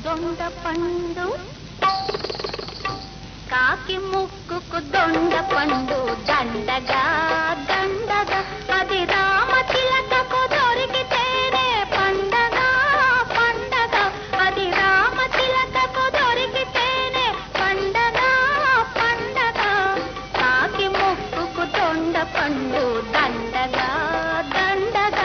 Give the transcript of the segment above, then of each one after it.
దొండ పండు కాకి ముక్కుకు దొండ పండు దండగా దండగా అది రామ తిలకకు దొరికితేనే పండగ పండగ అది రామ తిలకకు దొరికితేనే పండగ పండగ కాకి ముక్కుకు దొండ పండు దండగా దండగా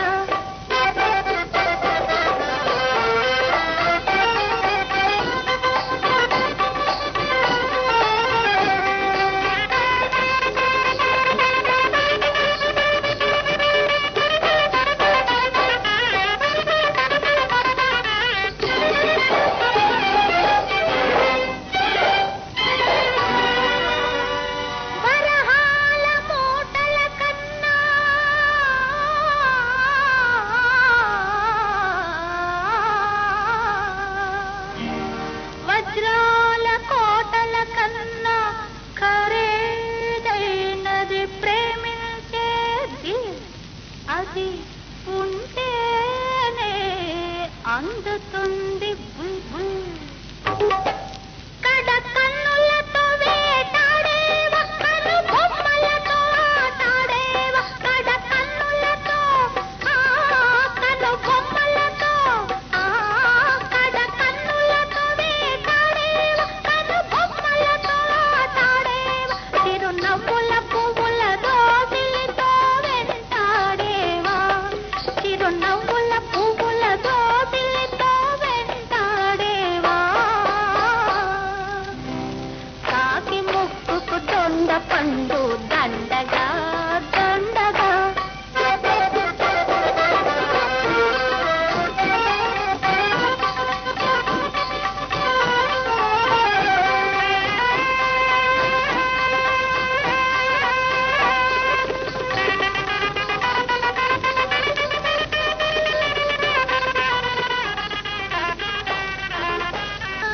వరహాల మూటల కన్నా వజ్రాల కోటల కన్నా ఖరీదైనది ప్రేమించేది అది ఉంటేనే అందుతుంది బుల్ బుల్